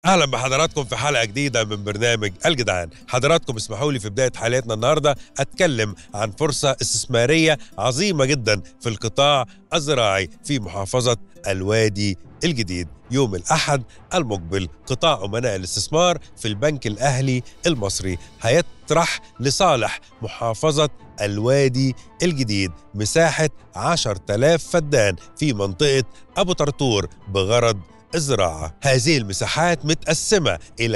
اهلا بحضراتكم في حلقه جديده من برنامج الجدعان حضراتكم اسمحوا لي في بدايه حلقتنا النهارده اتكلم عن فرصه استثماريه عظيمه جدا في القطاع الزراعي في محافظه الوادي الجديد يوم الاحد المقبل قطاع امناء الاستثمار في البنك الاهلي المصري هيطرح لصالح محافظه الوادي الجديد مساحه 10000 فدان في منطقه ابو طرطور بغرض الزراعة هذه المساحات متقسمة إلى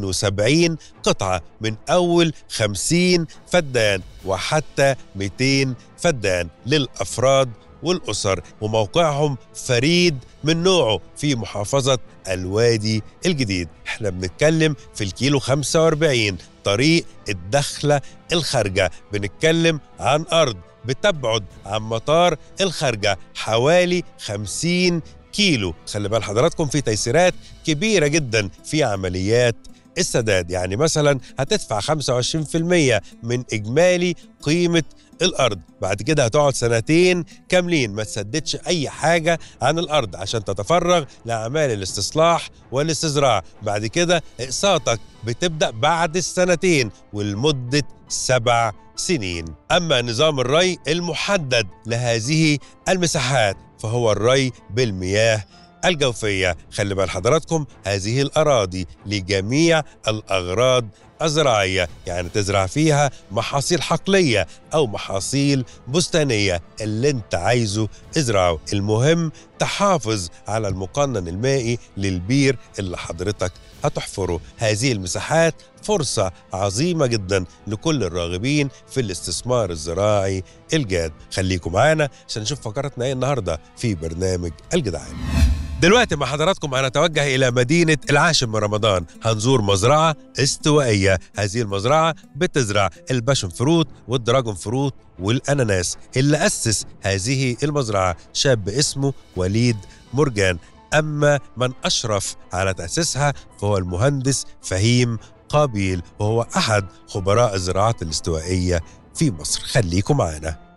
72 قطعة من أول 50 فدان وحتى 200 فدان للأفراد والأسر وموقعهم فريد من نوعه في محافظة الوادي الجديد احنا بنتكلم في الكيلو 45 طريق الدخلة الخارجة بنتكلم عن أرض بتبعد عن مطار الخارجة حوالي 50 كيلو خلي بال حضراتكم في تيسيرات كبيرة جدا في عمليات السداد يعني مثلا هتدفع 25% من إجمالي قيمة الأرض بعد كده هتقعد سنتين كاملين ما تسددش أي حاجة عن الأرض عشان تتفرغ لأعمال الاستصلاح والاستزراع بعد كده اقساطك بتبدأ بعد السنتين ولمدة سبع سنين أما نظام الري المحدد لهذه المساحات فهو الري بالمياه الجوفية خلي بال حضراتكم هذه الأراضي لجميع الأغراض الزراعية يعني تزرع فيها محاصيل حقلية أو محاصيل بستانية اللي انت عايزه ازرعه المهم تحافظ على المقنن المائي للبير اللي حضرتك هتحفره هذه المساحات فرصة عظيمة جدا لكل الراغبين في الاستثمار الزراعي الجاد خليكم معانا عشان نشوف فقرتنا ايه النهاردة في برنامج الجدعان دلوقتي مع حضراتكم هنتوجه إلى مدينة العاشر من رمضان هنزور مزرعة استوائية هذه المزرعة بتزرع الباشن فروت والدراجون فروت والأناناس اللي أسس هذه المزرعة شاب اسمه وليد مرجان أما من أشرف على تأسيسها فهو المهندس فهيم قابيل وهو أحد خبراء الزراعات الاستوائية في مصر خليكم معنا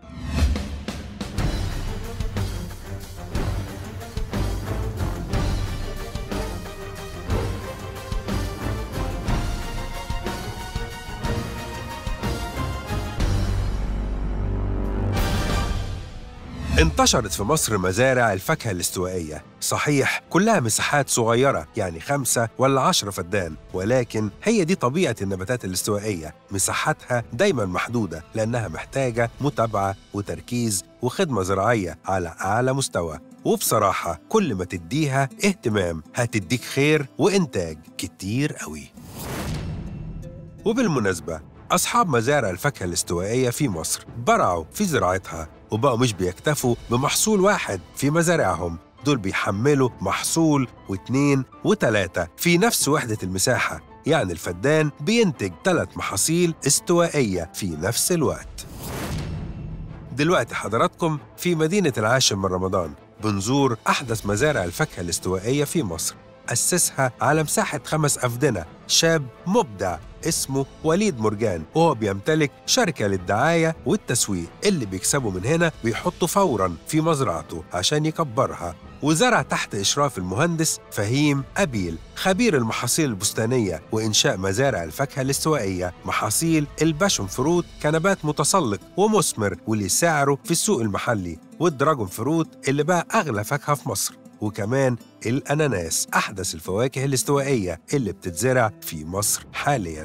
انتشرت في مصر مزارع الفاكهة الاستوائية صحيح كلها مساحات صغيرة يعني خمسة ولا عشرة فدان ولكن هي دي طبيعة النباتات الاستوائية مساحتها دايما محدودة لأنها محتاجة متابعة وتركيز وخدمة زراعية على أعلى مستوى وبصراحة كل ما تديها اهتمام هتديك خير وإنتاج كتير قوي وبالمناسبة أصحاب مزارع الفاكهة الاستوائية في مصر برعوا في زراعتها وبقوا مش بيكتفوا بمحصول واحد في مزارعهم دول بيحملوا محصول واثنين وثلاثة في نفس وحدة المساحة يعني الفدان بينتج ثلاث محاصيل استوائية في نفس الوقت دلوقتي حضراتكم في مدينة العاشر من رمضان بنزور أحدث مزارع الفاكهة الاستوائية في مصر أسسها على مساحة خمس أفدنة شاب مبدع اسمه وليد مرجان وهو بيمتلك شركة للدعاية والتسويق اللي بيكسبوا من هنا بيحطوا فوراً في مزرعته عشان يكبرها وزرع تحت إشراف المهندس فهيم أبيل خبير المحاصيل البستانية وإنشاء مزارع الفاكهة الاستوائية محاصيل الباشون فروت كنبات متسلق ومثمر واللي سعره في السوق المحلي والدراجون فروت اللي بقى أغلى فاكهة في مصر وكمان الأناناس أحدث الفواكه الاستوائية اللي بتتزرع في مصر حالياً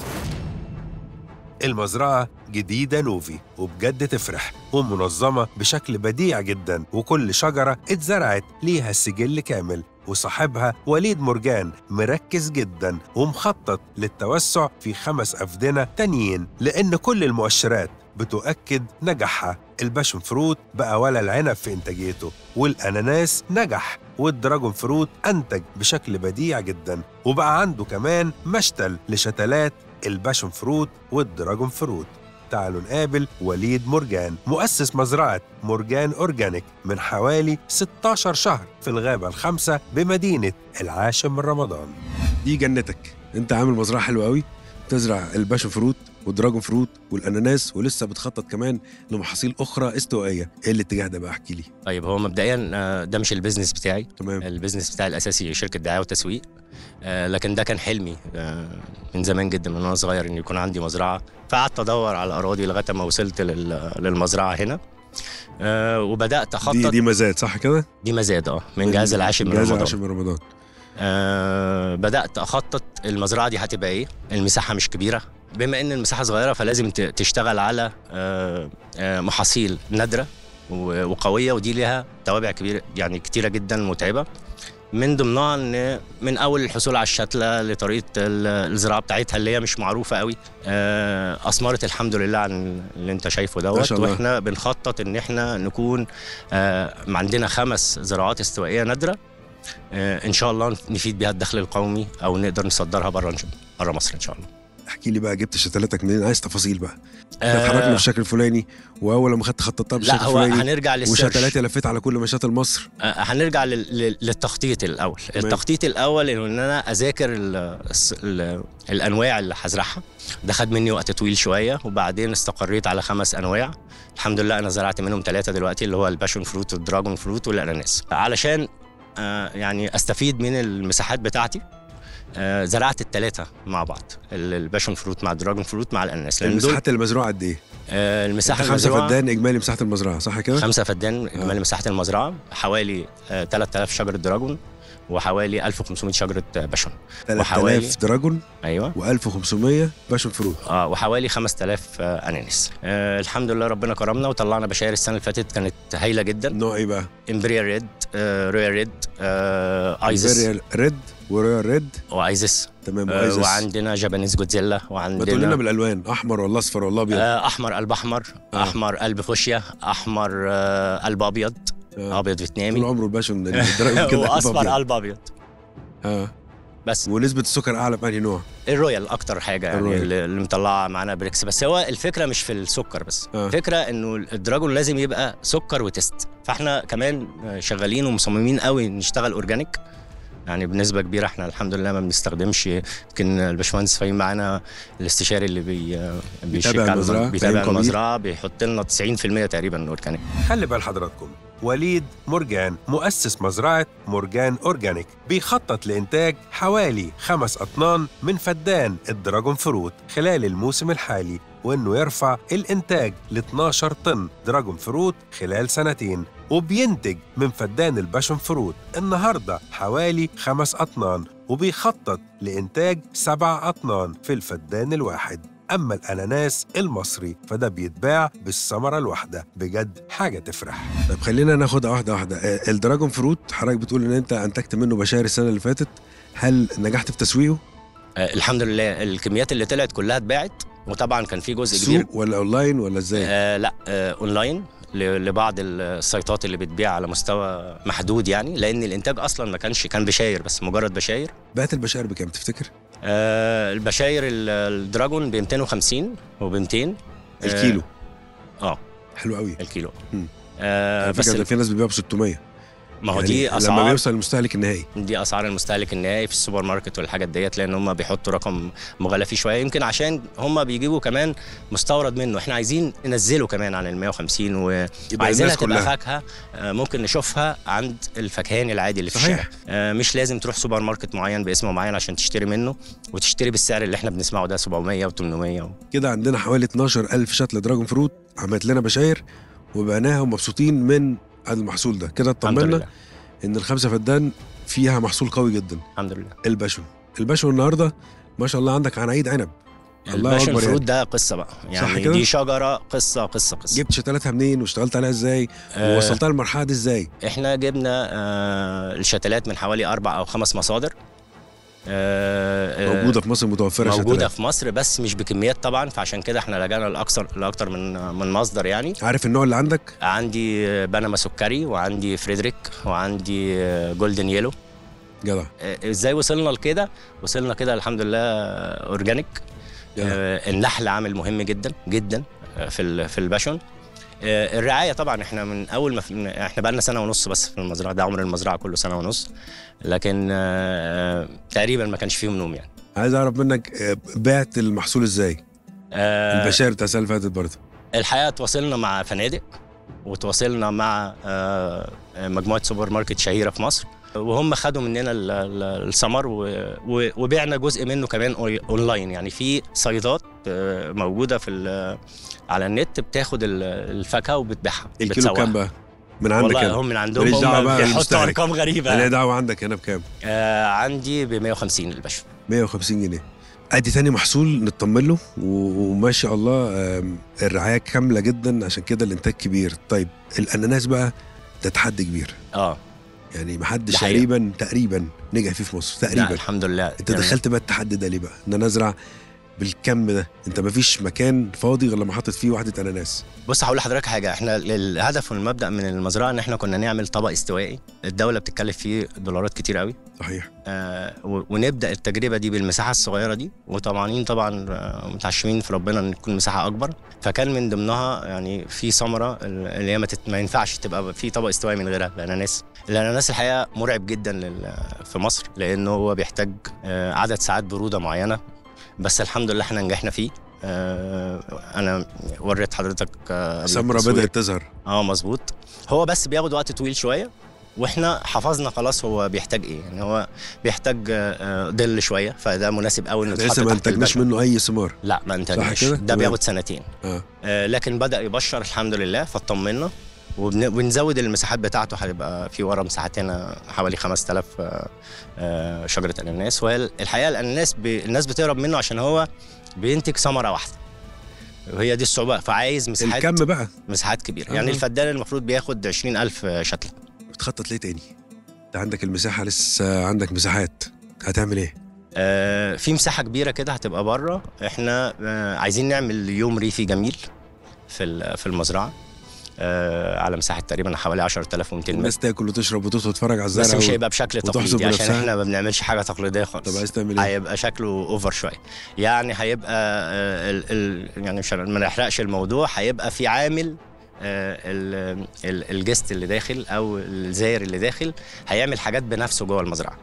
المزرعة جديدة نوفي وبجد تفرح ومنظمة بشكل بديع جدا وكل شجرة اتزرعت ليها السجل كامل وصاحبها وليد مرجان مركز جدا ومخطط للتوسع في خمس أفدنة تانيين لأن كل المؤشرات بتؤكد نجاحها الباشن فروت بقى ولا العنب في إنتاجيته والأناناس نجح والدراجون فروت أنتج بشكل بديع جدا وبقى عنده كمان مشتل لشتلات الباشن فروت والدراجون فروت تعالوا نقابل وليد مرجان مؤسس مزرعة مرجان أورجانيك من حوالي 16 شهر في الغابة الخامسة بمدينة العاشر من رمضان دي جنتك انت عامل مزرعه حلوه قوي تزرع الباشن فروت والدراجون فروت والاناناس ولسه بتخطط كمان لمحاصيل اخرى استوائيه ايه الاتجاه ده بقى احكي لي طيب هو مبدئيا آه، ده مش البيزنس بتاعي تمام البيزنس بتاعي الاساسي شركه دعايه وتسويق آه، لكن ده كان حلمي آه، من زمان جدا من وانا صغير ان يكون عندي مزرعه فقعدت ادور على اراضي لغايه ما وصلت لل- للمزرعه هنا آه، وبدات اخطط دي دي, دي مزاد صح كده دي مزاد اه من جهاز العاشر من جهاز رمضان العاشر من رمضان آه بدات اخطط المزرعه دي هتبقى ايه المساحه مش كبيره بما ان المساحه صغيره فلازم ت- تشتغل على آه آه محاصيل نادره و- وقويه ودي ليها توابع كبيره يعني كتيره جدا متعبه من ضمنها ان من اول الحصول على الشتله لطريقه ال- الزراعه بتاعتها اللي هي مش معروفه قوي آه، اثمرت الحمد لله عن اللي انت شايفه دوت شاء الله. واحنا بنخطط ان احنا نكون آه، عندنا خمس زراعات استوائيه نادره آه، ان شاء الله نفيد بيها الدخل القومي او نقدر نصدرها بره بره مصر ان شاء الله احكي لي بقى جبت شتلاتك منين عايز تفاصيل بقى آه، اتحركنا بالشكل الفلاني واول لما خدت خططتها بالشكل لا هو الفلاني هنرجع للسيرش وشتلاتي لفيت على كل مشاتل مصر آه، هنرجع لل- لل- للتخطيط الاول تمام. التخطيط الاول انه ان انا اذاكر ال الس- ال الانواع اللي هزرعها ده خد مني وقت طويل شويه وبعدين استقريت على خمس انواع الحمد لله انا زرعت منهم ثلاثه دلوقتي اللي هو الباشون فروت والدراجون فروت والاناناس علشان آه، يعني استفيد من المساحات بتاعتي آه، زرعت الثلاثه مع بعض ال- الباشون فروت مع الدراجون فروت مع الاناناس لان دول المساحات المزروعه قد ايه؟ آه، المساحه خمسة المزروعة- فدان اجمالي مساحه المزرعه صح كده؟ خمسة فدان اجمالي مساحه المزرعه حوالي آه، 3000 شجره دراجون وحوالي 1500 شجره آه، باشون 3000 دراجون ايوه و1500 باشون فروت اه وحوالي 5000 آه، اناناس آه الحمد لله ربنا كرمنا وطلعنا بشاير السنه اللي فاتت كانت هايله جدا نوع ايه بقى؟ امبريال ريد آه رويال ريد آه ايزس إمبريال ريد ورويال ريد وايزس تمام آه وايزس وعندنا جابانيز جودزيلا ما تقول لنا وعندنا بالالوان احمر ولا اصفر ولا ابيض؟ آه احمر قلب احمر آه. احمر قلب فوشيا احمر آه قلب ابيض آه. ابيض طول فيتنامي عمره الباشون الدراجون كده واصفر أبيض. قلب ابيض اه بس ونسبه السكر اعلى في انهي نوع؟ الرويال اكتر حاجه يعني الرويال. اللي اللي مطلعه معانا بريكس بس هو الفكره مش في السكر بس آه. الفكره انه الدراجون لازم يبقى سكر وتست فاحنا كمان شغالين ومصممين قوي نشتغل اورجانيك يعني بنسبه كبيره احنا الحمد لله ما بنستخدمش يمكن الباشمهندس فاهم معانا الاستشاري اللي بي بيشيك على المزرعة، الم- بيتابع فاهم قبيل. المزرعه بيحط لنا 90% تقريبا اورجانيك خلي بال حضراتكم وليد مرجان مؤسس مزرعة مرجان أورجانيك بيخطط لإنتاج حوالي خمس أطنان من فدان الدراجون فروت خلال الموسم الحالي وإنه يرفع الإنتاج ل 12 طن دراجون فروت خلال سنتين وبينتج من فدان الباشون فروت النهاردة حوالي خمس أطنان وبيخطط لإنتاج سبع أطنان في الفدان الواحد أما الأناناس المصري فده بيتباع بالثمرة الواحدة بجد حاجة تفرح طيب خلينا ناخدها واحده واحده آه، الدراجون فروت حضرتك بتقول ان انت انتجت منه بشاير السنه اللي فاتت هل نجحت في تسويقه آه الحمد لله الكميات اللي طلعت كلها اتباعت وطبعا كان في جزء كبير سوق ولا اونلاين ولا ازاي؟ آه لا آه اونلاين ل- لبعض السيطات اللي بتبيع على مستوى محدود يعني لان الانتاج اصلا ما كانش كان بشاير بس مجرد بشاير بعت البشاير بكام تفتكر؟ آه البشاير ال- الدراجون ب 250 وب 200 الكيلو اه حلو قوي الكيلو مم. آه على بس فكره ده ال- في ناس بتبيعه ب 600 ما هو يعني دي لما اسعار بيوصل للمستهلك النهائي دي اسعار المستهلك النهائي في السوبر ماركت والحاجات ديت لان هم بيحطوا رقم مغالى فيه شويه يمكن عشان هم بيجيبوا كمان مستورد منه احنا عايزين ننزله كمان عن ال 150 و... يبقى وعايزينها الناس تبقى كلها فاكهه آه، ممكن نشوفها عند الفكهاني العادي اللي في صحيح. الشارع آه، مش لازم تروح سوبر ماركت معين باسم معين عشان تشتري منه وتشتري بالسعر اللي احنا بنسمعه ده 700 و800 كده عندنا حوالي 12000 شتله دراجون فروت عملت لنا بشاير وبعناها ومبسوطين من المحصول ده كده الحمد اطمنا لله ان الخمسه فدان فيها محصول قوي جدا الحمد لله الباشون الباشون النهارده ما شاء الله عندك عنايد عنب الله الباشن أكبر فروت يعني. ده قصه بقى يعني كده؟ دي شجره قصه قصه قصه جبت شتلاتها منين واشتغلت عليها ازاي آه، ووصلتها للمرحله دي ازاي احنا جبنا آه، الشتلات من حوالي اربع او خمس مصادر آه، آه، موجوده في مصر متوفره موجوده شتلات في مصر بس مش بكميات طبعا فعشان كده احنا لجأنا لاكثر لاكثر من من مصدر يعني عارف النوع اللي عندك عندي بنما سكري وعندي فريدريك وعندي جولدن يلو جدع ازاي وصلنا لكده وصلنا كده الحمد لله اورجانيك جدع آه، النحل عامل مهم جدا جدا آه، في ال- في الباشون آه، الرعايه طبعا احنا من اول ما في احنا بقى لنا سنه ونص بس في المزرعه ده عمر المزرعه كله سنه ونص لكن آه، تقريبا ما كانش فيهم نوم يعني عايز اعرف منك آه، بعت المحصول ازاي آه، البشائر بتاع السنه اللي فاتت برضه الحقيقه تواصلنا مع فنادق وتواصلنا مع آه، مجموعه سوبر ماركت شهيره في مصر وهم خدوا مننا ال- ال- الثمر و- و- وبعنا جزء منه كمان أوني- اونلاين يعني في صيدات آه، موجوده في ال- على النت بتاخد ال- الفاكهه وبتبيعها الكيلو بتسوقها. كام بقى؟ من عندك والله انا هم من عندهم ماليش دعوة هم بقى بيحطوا بالمستهلك. ارقام غريبه انا دعوه عندك هنا بكام؟ آه عندي ب 150 الباشا 150 جنيه ادي تاني محصول نطمن له و- وما شاء الله آم، الرعايه كامله جدا عشان كده الانتاج كبير طيب الاناناس بقى ده تحدي كبير اه يعني محدش ده حقيقة. تقريبا تقريبا نجح فيه في مصر لا تقريبا الحمد لله انت يعني دخلت بقى التحدي ده ليه بقى ان انا ازرع بالكم ده انت مفيش مكان فاضي غير لما حاطط فيه واحده اناناس بص هقول لحضرتك حاجه احنا الهدف والمبدا من المزرعه ان احنا كنا نعمل طبق استوائي الدوله بتتكلف فيه دولارات كتير قوي صحيح آه و- ونبدا التجربه دي بالمساحه الصغيره دي وطمعانين طبعا آه، متعشمين في ربنا ان تكون مساحه اكبر فكان من ضمنها يعني في ثمره اللي هي ما, تت- ما ينفعش تبقى في طبق استوائي من غيرها الاناناس الاناناس الحقيقه مرعب جدا لل- في مصر لانه هو بيحتاج آه، عدد ساعات بروده معينه بس الحمد لله احنا نجحنا فيه آه، انا وريت حضرتك آه، قبل ثمره التصوير. بدات تظهر اه مظبوط هو بس بياخد وقت طويل شويه واحنا حفظنا خلاص هو بيحتاج ايه يعني هو بيحتاج آه، آه، ظل شويه فده مناسب قوي انه يتحط لسه ما تحت انتجناش البشر. منه اي ثمار لا ما انتجناش كده؟ ده تمام. بياخد سنتين اه آه، لكن بدا يبشر الحمد لله فاطمنا وبن- وبنزود المساحات بتاعته هيبقى في ورا مساحات هنا حوالي 5000 آه، آه، شجره اناناس وهي الحقيقه الاناناس ب... الناس بتهرب منه عشان هو بينتج ثمره واحده وهي دي الصعوبه فعايز مساحات الكم بقى مساحات كبيره آه. يعني الفدان المفروض بياخد 20000 شتله بتخطط ليه تاني انت عندك المساحه لسه عندك مساحات هتعمل ايه آه، في مساحه كبيره كده هتبقى بره احنا آه، عايزين نعمل يوم ريفي جميل في ال- في المزرعه آه، على مساحه تقريبا حوالي 10200 متر الناس تاكل وتشرب وتدخل تتفرج على الزرع بس مش و- هيبقى بشكل وتحصد تقليدي عشان بنفسها. احنا ما بنعملش حاجه تقليديه طب خالص عايز تعمل ايه هيبقى شكله اوفر شويه يعني هيبقى آه، ال ال يعني عشان ما نحرقش الموضوع هيبقى في عامل آه، ال- ال- الجست اللي داخل او الزائر اللي داخل هيعمل حاجات بنفسه جوه المزرعه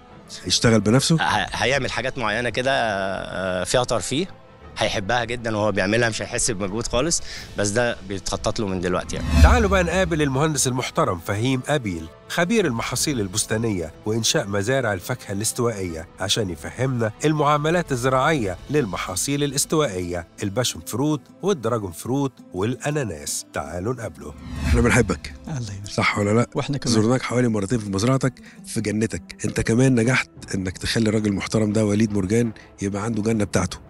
يشتغل بنفسه ه- هيعمل حاجات معينه كده آه، فيها ترفيه هيحبها جدا وهو بيعملها مش هيحس بمجهود خالص بس ده بيتخطط له من دلوقتي يعني تعالوا بقى نقابل المهندس المحترم فهيم أبيل خبير المحاصيل البستانية وإنشاء مزارع الفاكهة الاستوائية عشان يفهمنا المعاملات الزراعية للمحاصيل الاستوائية الباشون فروت والدراجون فروت والأناناس تعالوا نقابله احنا بنحبك الله يبارك صح ولا لا واحنا كمان زرناك حوالي مرتين في مزرعتك في جنتك انت كمان نجحت انك تخلي الراجل المحترم ده وليد مرجان يبقى عنده جنه بتاعته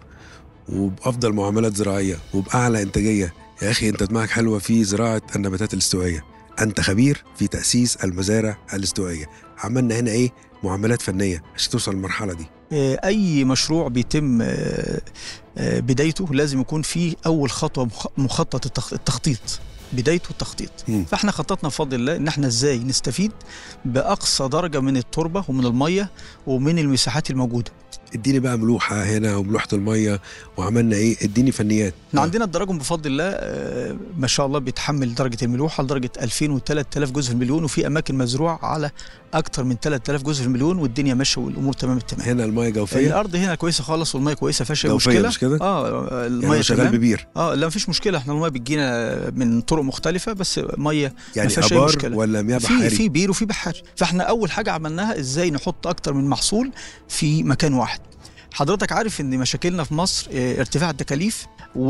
وبافضل معاملات زراعيه وباعلى انتاجيه يا اخي انت دماغك حلوه في زراعه النباتات الاستوائيه انت خبير في تاسيس المزارع الاستوائيه عملنا هنا ايه معاملات فنيه عشان توصل للمرحله دي آه، اي مشروع بيتم آه، آه، بدايته لازم يكون فيه اول خطوه مخ- مخطط التخ- التخطيط بدايته التخطيط مم. فاحنا خططنا بفضل الله ان احنا ازاي نستفيد باقصى درجه من التربه ومن الميه ومن المساحات الموجوده اديني بقى ملوحه هنا وملوحه الميه وعملنا ايه اديني فنيات احنا آه. عندنا الدراجون بفضل الله آه، ما شاء الله بيتحمل درجه الملوحه لدرجه 2000 و 3000 جزء في المليون وفي اماكن مزروعه على اكتر من 3000 جزء في المليون والدنيا ماشيه والامور تمام التمام هنا الميه جوفيه الارض هنا كويسه خالص والميه كويسه فيهاش أي جوفية مشكله مش كده؟ اه يعني الميه هو شغال تمام ببير اه لا مفيش مشكله احنا الميه بتجينا من طرق مختلفه بس ميه يعني فيهاش أي ابار مشكلة. ولا مياه في بحري في بير وفي بحاري فاحنا اول حاجه عملناها ازاي نحط اكتر من محصول في مكان واحد حضرتك عارف ان مشاكلنا في مصر اه، ارتفاع التكاليف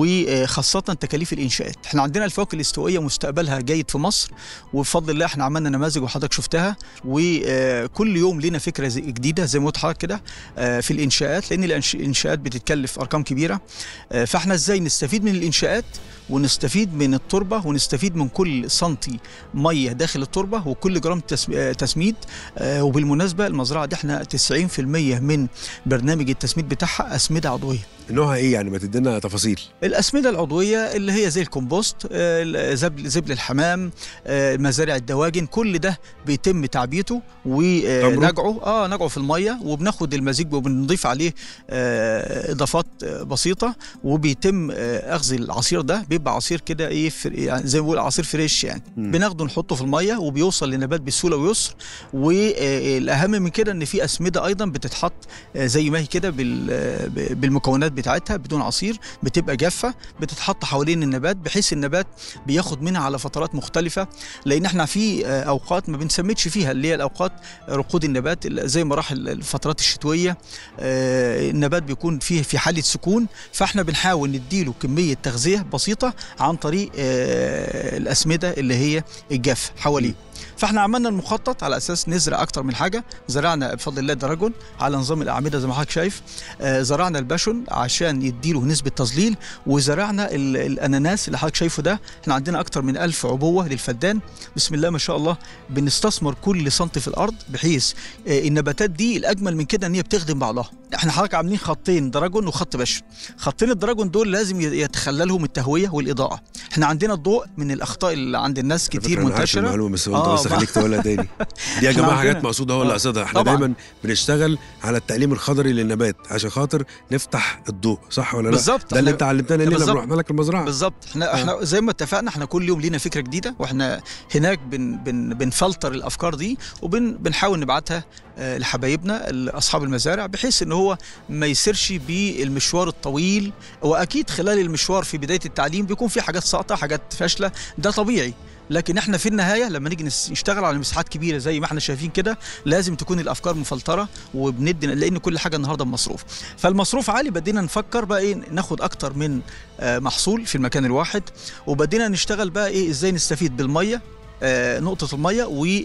وخاصة تكاليف الإنشاءات احنا عندنا الفواكه الاستوائية مستقبلها جيد في مصر وبفضل الله احنا عملنا نماذج وحضرتك شفتها وكل يوم لنا فكرة زي- جديدة زي ما قلت حضرتك كده اه، في الإنشاءات لأن الإنش- الإنشاءات بتتكلف أرقام كبيرة اه، فاحنا ازاي نستفيد من الإنشاءات ونستفيد من التربة ونستفيد من كل سنتي مية داخل التربة وكل جرام تسم- آه، تسميد آه، وبالمناسبة المزرعة دي احنا 90% من برنامج التسميد بتاعها أسمدة عضوية نوعها ايه يعني ما تدينا تفاصيل الأسمدة العضوية اللي هي زي الكومبوست آه، زبل, زبل الحمام آه، مزارع الدواجن كل ده بيتم تعبيته ونجعه اه نجعه في المية وبناخد المزيج وبنضيف عليه آه، إضافات آه، بسيطة وبيتم آه، أخذ العصير ده بيبقى عصير كده إيه فر- يعني زي ما بقول عصير فريش يعني مم. بناخده نحطه في المية وبيوصل للنبات بسهولة ويسر والأهم من كده إن في أسمدة أيضا بتتحط آه، زي ما هي كده بال- آه، بالمكونات بتاعتها بدون عصير بتبقى جافه بتتحط حوالين النبات بحيث النبات بياخد منها على فترات مختلفه لان احنا في آه، اوقات ما بنسمتش فيها اللي هي الاوقات رقود النبات زي مراحل الفترات الشتويه آه، النبات بيكون فيه في حاله سكون فاحنا بنحاول نديله كميه تغذيه بسيطه عن طريق آه، الاسمده اللي هي الجافه حواليه فاحنا عملنا المخطط على اساس نزرع اكتر من حاجه زرعنا بفضل الله دراجون على نظام الاعمده زي ما حضرتك شايف آه، زرعنا الباشون عشان يديله نسبه تظليل وزرعنا ال- الاناناس اللي حضرتك شايفه ده احنا عندنا اكتر من ألف عبوه للفدان بسم الله ما شاء الله بنستثمر كل سنتي في الارض بحيث آه، النباتات دي الاجمل من كده ان هي بتخدم بعضها احنا حضرتك عاملين خطين دراجون وخط باشون خطين الدراجون دول لازم ي- يتخللهم التهويه والاضاءه احنا عندنا الضوء من الاخطاء اللي عند الناس على كتير فكرة أنا عارف منتشره المعلومه بس هو انت آه، بس ما- خليك تقولها تاني دي يا إحنا جماعه عندنا- حاجات مقصوده هو اللي آه، قصدها احنا طبعاً. دايما بنشتغل على التعليم الخضري للنبات عشان خاطر نفتح الضوء صح ولا لا بالظبط ده اللي إحنا- انت علمتنا ليه لما بالظبط. رحنا لك المزرعه بالظبط احنا احنا زي ما اتفقنا احنا كل يوم لينا فكره جديده واحنا هناك بن بن بنفلتر الافكار دي وبنحاول نبعتها آه، لحبايبنا ال- اصحاب المزارع بحيث ان هو ما يسيرش بالمشوار الطويل واكيد خلال المشوار في بدايه التعليم بيكون في حاجات ساقطه حاجات فاشله ده طبيعي لكن احنا في النهايه لما نيجي نس- نشتغل على مساحات كبيره زي ما احنا شايفين كده لازم تكون الافكار مفلتره وبندي لان كل حاجه النهارده بمصروف فالمصروف عالي بدينا نفكر بقى ايه ناخد اكتر من آه، محصول في المكان الواحد وبدينا نشتغل بقى ايه ازاي نستفيد بالميه آه، نقطة المية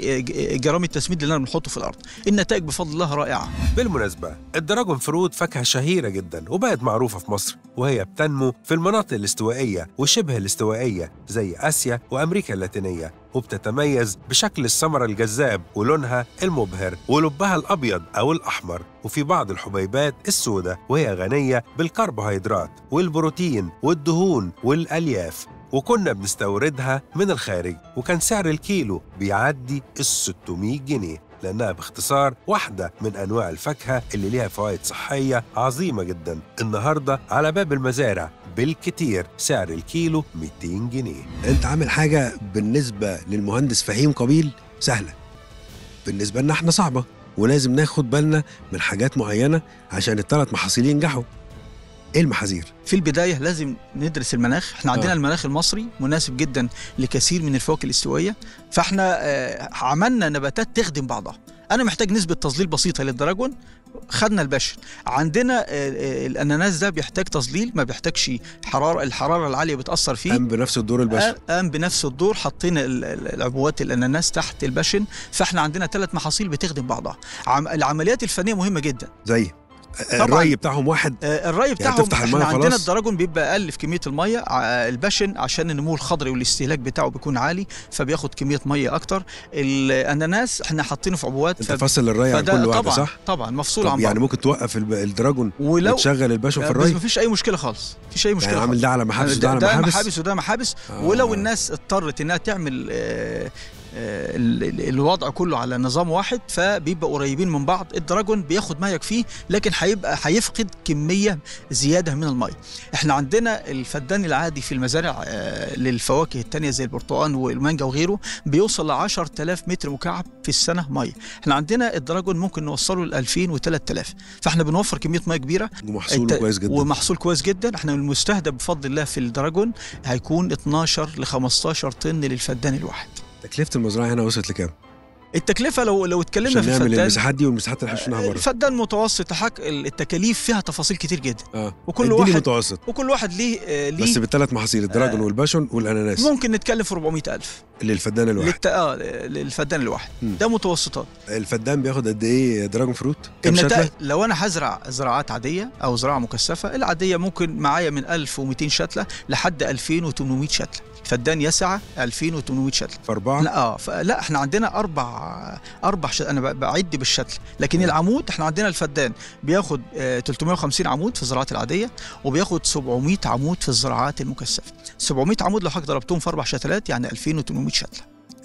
وجرام التسميد اللي انا بنحطه في الأرض النتائج بفضل الله رائعة بالمناسبة الدراجون فروت فاكهة شهيرة جدا وبقت معروفة في مصر وهي بتنمو في المناطق الاستوائية وشبه الاستوائية زي آسيا وأمريكا اللاتينية وبتتميز بشكل الثمرة الجذاب ولونها المبهر ولبها الأبيض أو الأحمر وفي بعض الحبيبات السوداء وهي غنية بالكربوهيدرات والبروتين والدهون والألياف وكنا بنستوردها من الخارج وكان سعر الكيلو بيعدي ال 600 جنيه لأنها باختصار واحدة من أنواع الفاكهة اللي ليها فوائد صحية عظيمة جدا النهاردة على باب المزارع بالكتير سعر الكيلو 200 جنيه انت عامل حاجه بالنسبه للمهندس فهيم قبيل سهله بالنسبه لنا احنا صعبه ولازم ناخد بالنا من حاجات معينه عشان الثلاث محاصيل ينجحوا ايه المحاذير في البداية لازم ندرس المناخ احنا عندنا آه. آه. المناخ المصري مناسب جدا لكثير من الفواكه الاستوائية فاحنا آه، عملنا نباتات تخدم بعضها انا محتاج نسبة تظليل بسيطة للدراجون خدنا البشر عندنا آه، آه، الاناناس ده بيحتاج تظليل ما بيحتاجش حرارة الحرارة العالية بتأثر فيه قام بنفس الدور البشري قام- قام بنفس الدور حطينا ال- ال- العبوات الاناناس تحت البشن فاحنا عندنا ثلاث محاصيل بتخدم بعضها عم العمليات الفنيه مهمه جدا زي طبعاً. الري بتاعهم واحد آه، الري بتاعهم تفتح المية احنا عندنا خلاص؟ الدراجون بيبقى اقل في كميه الميه ع- البشن عشان النمو الخضري والاستهلاك بتاعه بيكون عالي فبياخد كميه ميه اكتر الاناناس احنا حاطينه في عبوات انت فاصل الري عن فده كل واحده طبعا صح؟ طبعا مفصول طب عن يعني بعض ممكن توقف الب- الدراجون ولو وتشغل الباشون في بس الري مفيش اي مشكله خالص مفيش اي مشكله يعني عامل خالص. ده على محابس وده ده, على ده محابس محابس وده محابس آه. ولو الناس اضطرت انها تعمل آه، آه، ال- ال- الوضع كله على نظام واحد فبيبقى قريبين من بعض الدراجون بياخد ما يكفيه لكن هيبقى هيفقد كميه زياده من الميه احنا عندنا الفدان العادي في المزارع آه، للفواكه التانية زي البرتقال والمانجا وغيره بيوصل ل 10000 متر مكعب في السنه ميه احنا عندنا الدراجون ممكن نوصله ل 2000 و 3000 فاحنا بنوفر كميه ميه كبيره ومحصوله الت- كويس جدا ومحصول كويس جدا احنا المستهدف بفضل الله في الدراجون هيكون 12 ل 15 طن للفدان الواحد تكلفه المزرعه هنا وصلت لكام؟ التكلفه لو لو اتكلمنا عشان في نعمل الفدان المساحات دي والمساحات اللي احنا شفناها بره الفدان متوسط حق التكاليف فيها تفاصيل كتير جدا اه وكل اديني واحد متوسط وكل واحد ليه آه، بس ليه بالثلاث محاصيل الدراجون آه. والباشون والاناناس ممكن نتكلم في 400000 للفدان الواحد للت... آه للفدان الواحد مم. ده متوسطات الفدان بياخد قد ايه دراجون فروت؟ كام النتائج شتله؟ لو انا هزرع زراعات عاديه او زراعه مكثفه العاديه ممكن معايا من 1200 شتله لحد 2800 شتله الفدان يسع 2800 شتله في اربعه لا اه ف- لا احنا عندنا اربع اربع ش... انا ب- بعد بالشتل لكن مم. العمود احنا عندنا الفدان بياخد آه 350 عمود في الزراعات العاديه وبياخد 700 عمود في الزراعات المكثفه 700 عمود لو حضرتك ضربتهم في اربع شتلات يعني 2800 شتله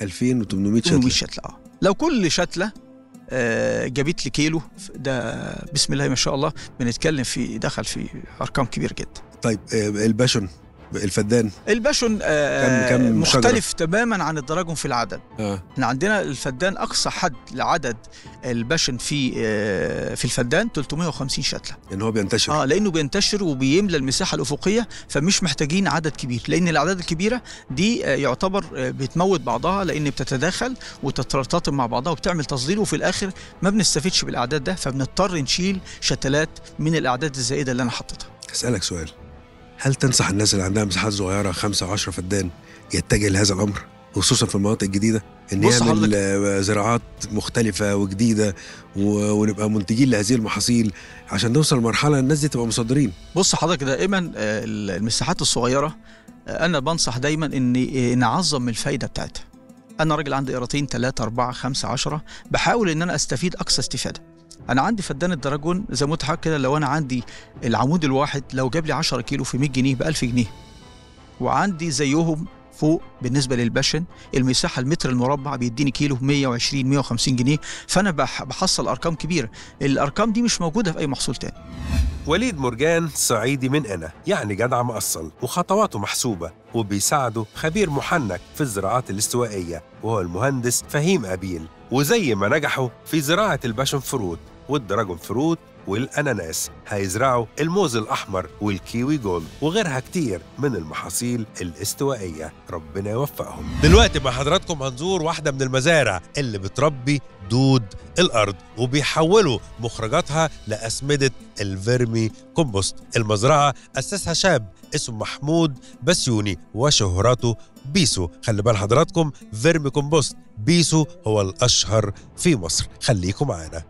2800 800 شتله شتله اه لو كل شتله آه، جابت لي كيلو ده بسم الله ما شاء الله بنتكلم في دخل في ارقام كبيره جدا طيب آه، الباشون الفدان الباشون آه كم- كم مختلف تماما عن الدراجون في العدد اه احنا عندنا الفدان اقصى حد لعدد الباشن في آه، في الفدان 350 شتله ان هو بينتشر اه لانه بينتشر وبيملى المساحه الافقيه فمش محتاجين عدد كبير لان الاعداد الكبيره دي آه، يعتبر آه، بتموت بعضها لان بتتداخل وتترتطم مع بعضها وبتعمل تصدير وفي الاخر ما بنستفيدش بالاعداد ده فبنضطر نشيل شتلات من الاعداد الزائده اللي انا حطيتها اسالك سؤال هل تنصح الناس اللي عندها مساحات صغيره خمسة وعشرة فدان يتجه لهذا الامر خصوصا في المناطق الجديده ان بص يعمل حضرتك- آه، زراعات مختلفه وجديده و- ونبقى منتجين لهذه المحاصيل عشان نوصل لمرحله الناس دي تبقى مصدرين بص حضرتك دائما آه، المساحات الصغيره آه، انا بنصح دايما ان آه، نعظم من الفايده بتاعتها انا راجل عندي قيراطين 3 4 5 10 بحاول ان انا استفيد اقصى استفاده انا عندي فدان الدراجون زي ما قلت لحضرتك كده لو انا عندي العمود الواحد لو جاب لي 10 كيلو في 100 جنيه ب 1000 جنيه وعندي زيهم فوق بالنسبه للباشن المساحه المتر المربع بيديني كيلو 120 150 جنيه فانا بح- بحصل ارقام كبيره الارقام دي مش موجوده في اي محصول تاني وليد مرجان صعيدي من أنا يعني جدع مقصل وخطواته محسوبة وبيساعده خبير محنك في الزراعات الاستوائية وهو المهندس فهيم أبيل وزي ما نجحوا في زراعة الباشن فروت والدراجون فروت والأناناس هيزرعوا الموز الأحمر والكيوي جولد وغيرها كتير من المحاصيل الاستوائية ربنا يوفقهم دلوقتي مع حضراتكم هنزور واحدة من المزارع اللي بتربي دود الأرض وبيحولوا مخرجاتها لأسمدة الفيرمي كومبوست المزرعة أسسها شاب اسمه محمود بسيوني وشهرته بيسو خلي بال حضراتكم فيرمي كومبوست بيسو هو الأشهر في مصر خليكم معانا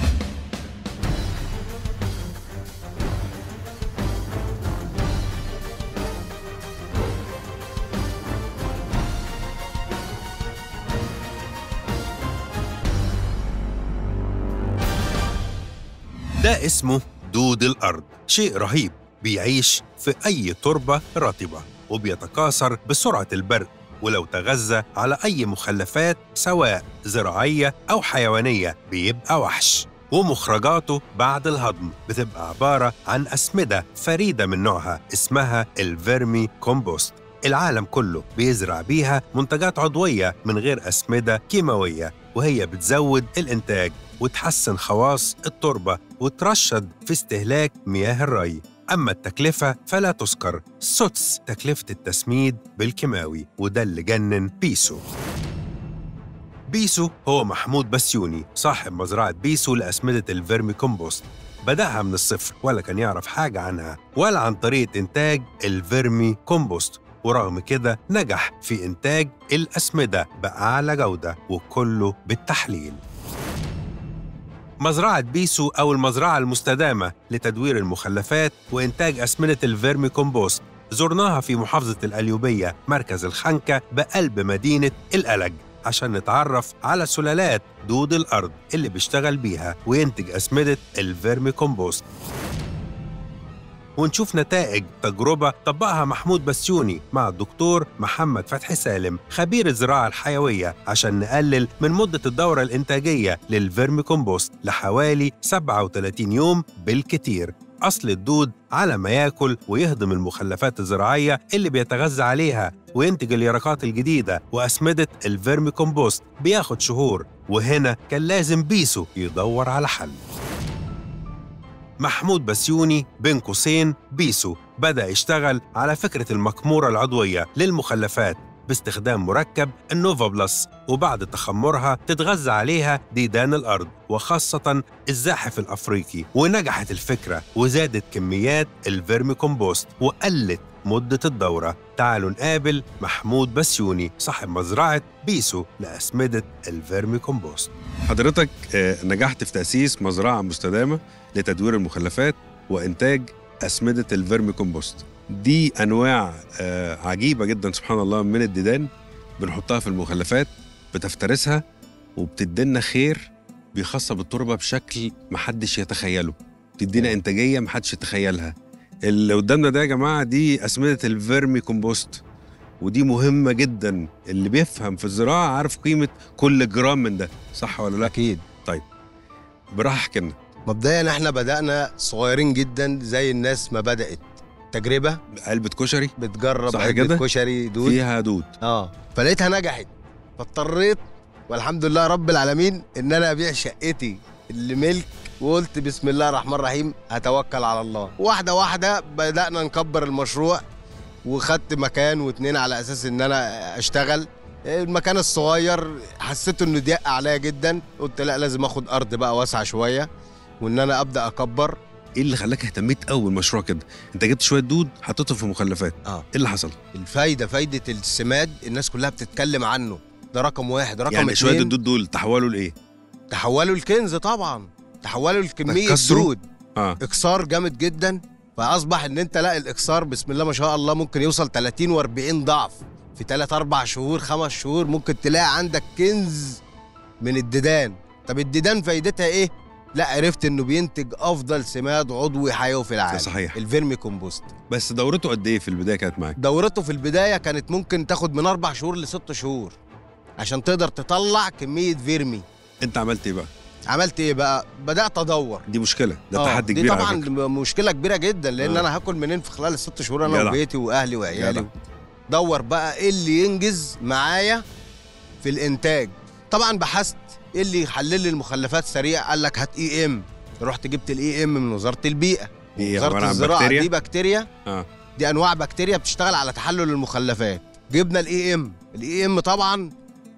ده اسمه دود الأرض شيء رهيب بيعيش في أي تربة رطبة وبيتكاثر بسرعة البرق ولو تغذى على أي مخلفات سواء زراعية أو حيوانية بيبقى وحش ومخرجاته بعد الهضم بتبقى عبارة عن أسمدة فريدة من نوعها اسمها الفيرمي كومبوست العالم كله بيزرع بيها منتجات عضوية من غير أسمدة كيماوية وهي بتزود الإنتاج وتحسن خواص التربة وترشد في استهلاك مياه الري أما التكلفة فلا تذكر سدس تكلفة التسميد بالكيماوي وده اللي جنن بيسو بيسو هو محمود بسيوني صاحب مزرعة بيسو لأسمدة الفيرمي كومبوست بدأها من الصفر ولا كان يعرف حاجة عنها ولا عن طريقة إنتاج الفيرمي كومبوست ورغم كده نجح في إنتاج الأسمدة بأعلى جودة وكله بالتحليل مزرعة بيسو أو المزرعة المستدامة لتدوير المخلفات وإنتاج أسمدة الفيرمي كومبوست زرناها في محافظة القليوبية مركز الخنكة بقلب مدينة الألج عشان نتعرف على سلالات دود الأرض اللي بيشتغل بيها وينتج أسمدة الفيرمي كومبوست ونشوف نتائج تجربة طبقها محمود بسيوني مع الدكتور محمد فتحي سالم خبير الزراعة الحيوية عشان نقلل من مدة الدورة الإنتاجية للفيرمي كومبوست لحوالي 37 يوم بالكتير أصل الدود على ما ياكل ويهضم المخلفات الزراعية اللي بيتغذى عليها وينتج اليرقات الجديدة وأسمدة الفيرمي كومبوست بياخد شهور وهنا كان لازم بيسو يدور على حل محمود بسيوني بين قوسين بيسو بدأ يشتغل على فكرة المكمورة العضوية للمخلفات باستخدام مركب النوفا بلس وبعد تخمرها تتغذى عليها ديدان الأرض وخاصة الزاحف الأفريقي ونجحت الفكرة وزادت كميات الفيرمي كومبوست وقلت مدة الدورة تعالوا نقابل محمود بسيوني صاحب مزرعة بيسو لأسمدة الفيرمي كومبوست حضرتك آه، نجحت في تأسيس مزرعة مستدامة لتدوير المخلفات وإنتاج أسمدة الفيرمي كومبوست دي أنواع آه، عجيبة جدا سبحان الله من الديدان بنحطها في المخلفات بتفترسها وبتدينا خير بيخصب التربة بشكل محدش يتخيله تدينا إنتاجية محدش يتخيلها اللي قدامنا ده يا جماعة دي أسمدة الفيرمي كومبوست ودي مهمة جدا اللي بيفهم في الزراعة عارف قيمة كل جرام من ده صح ولا لا؟ اكيد براحة احكي لنا مبدئيا احنا بدانا صغيرين جدا زي الناس ما بدات تجربه علبه كشري بتجرب صح علبة كده؟ كشري دود فيها دود اه فلقيتها نجحت فاضطريت والحمد لله رب العالمين ان انا ابيع شقتي اللي ملك وقلت بسم الله الرحمن الرحيم هتوكل على الله واحده واحده بدانا نكبر المشروع وخدت مكان واتنين على اساس ان انا اشتغل المكان الصغير حسيت انه ضيق عليا جدا قلت لا لازم اخد ارض بقى واسعه شويه وان انا ابدا اكبر ايه اللي خلاك اهتميت قوي بالمشروع كده انت جبت شويه دود حطيتهم في مخلفات اه ايه اللي حصل الفايده فايده السماد الناس كلها بتتكلم عنه ده رقم واحد رقم يعني شويه اتنين الدود دول تحولوا لايه تحولوا الكنز طبعا تحولوا لكميه كسروا؟ دود اه اكسار جامد جدا فاصبح ان انت لا الاكسار بسم الله ما شاء الله ممكن يوصل 30 و40 ضعف في 3 4 شهور 5 شهور ممكن تلاقي عندك كنز من الديدان طب الديدان فايدتها ايه لا عرفت انه بينتج افضل سماد عضوي حيوي في العالم صحيح. الفيرمي كومبوست بس دورته قد ايه في البدايه كانت معاك دورته في البدايه كانت ممكن تاخد من اربع شهور لست شهور عشان تقدر تطلع كميه فيرمي انت عملت ايه بقى عملت ايه بقى بدات ادور دي مشكله ده آه، تحدي دي كبير طبعا على فكرة. مشكله كبيره جدا لان آه. انا هاكل منين في خلال الست شهور انا جدع. وبيتي واهلي وعيالي جدع. دور بقى ايه اللي ينجز معايا في الانتاج طبعا بحثت ايه اللي يحلل لي المخلفات سريع قال لك هات اي ام رحت جبت الاي ام من وزاره البيئه دي وزاره عباره عن الزراعه بكتيريا دي بكتيريا اه دي انواع بكتيريا بتشتغل على تحلل المخلفات جبنا الاي ام الاي ام طبعا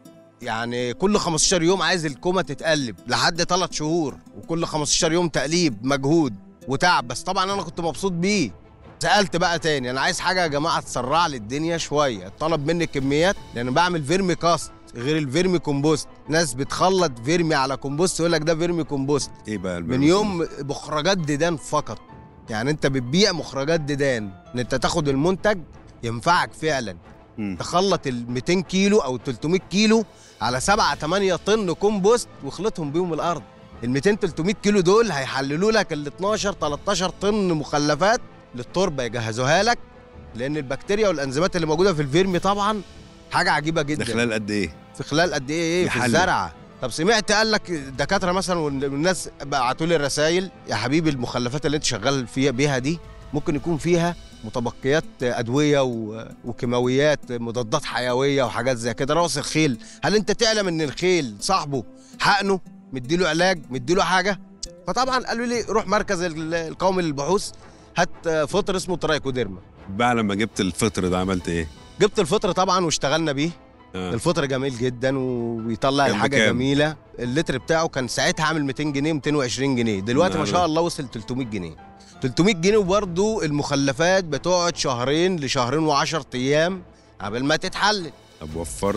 يعني كل 15 يوم عايز الكومه تتقلب لحد 3 شهور وكل 15 يوم تقليب مجهود وتعب بس طبعا انا كنت مبسوط بيه سالت بقى تاني انا عايز حاجه يا جماعه تسرع لي الدنيا شويه طلب مني كميات لان بعمل فيرمي كاست غير الفيرمي كومبوست ناس بتخلط فيرمي على كومبوست يقول لك ده فيرمي كومبوست ايه بقى من يوم مخرجات ديدان فقط يعني انت بتبيع مخرجات ديدان ان انت تاخد المنتج ينفعك فعلا مم. تخلط ال 200 كيلو او 300 كيلو على 7 8 طن كومبوست واخلطهم بيهم الارض ال 200 300 كيلو دول هيحللوا لك ال 12 13 طن مخلفات للتربه يجهزوها لك لان البكتيريا والانزيمات اللي موجوده في الفيرمي طبعا حاجه عجيبه جدا ده خلال قد ايه في خلال قد ايه ايه في يحلل. الزرعه طب سمعت قال لك الدكاتره مثلا والناس بعتوا لي رسائل يا حبيبي المخلفات اللي انت شغال فيها بيها دي ممكن يكون فيها متبقيات ادويه و- وكيماويات مضادات حيويه وحاجات زي كده راس الخيل هل انت تعلم ان الخيل صاحبه حقنه مديله علاج مديله حاجه فطبعا قالوا لي روح مركز ال- القومي للبحوث هات فطر اسمه ترايكوديرما بقى لما جبت الفطر ده عملت ايه جبت الفطر طبعا واشتغلنا بيه آه. الفطر جميل جدا وبيطلع كان الحاجه بكام؟ جميله اللتر بتاعه كان ساعتها عامل 200 جنيه 220 جنيه دلوقتي ما نعم. شاء الله وصل 300 جنيه 300 جنيه وبرضه المخلفات بتقعد شهرين لشهرين و10 ايام قبل ما تتحلل طب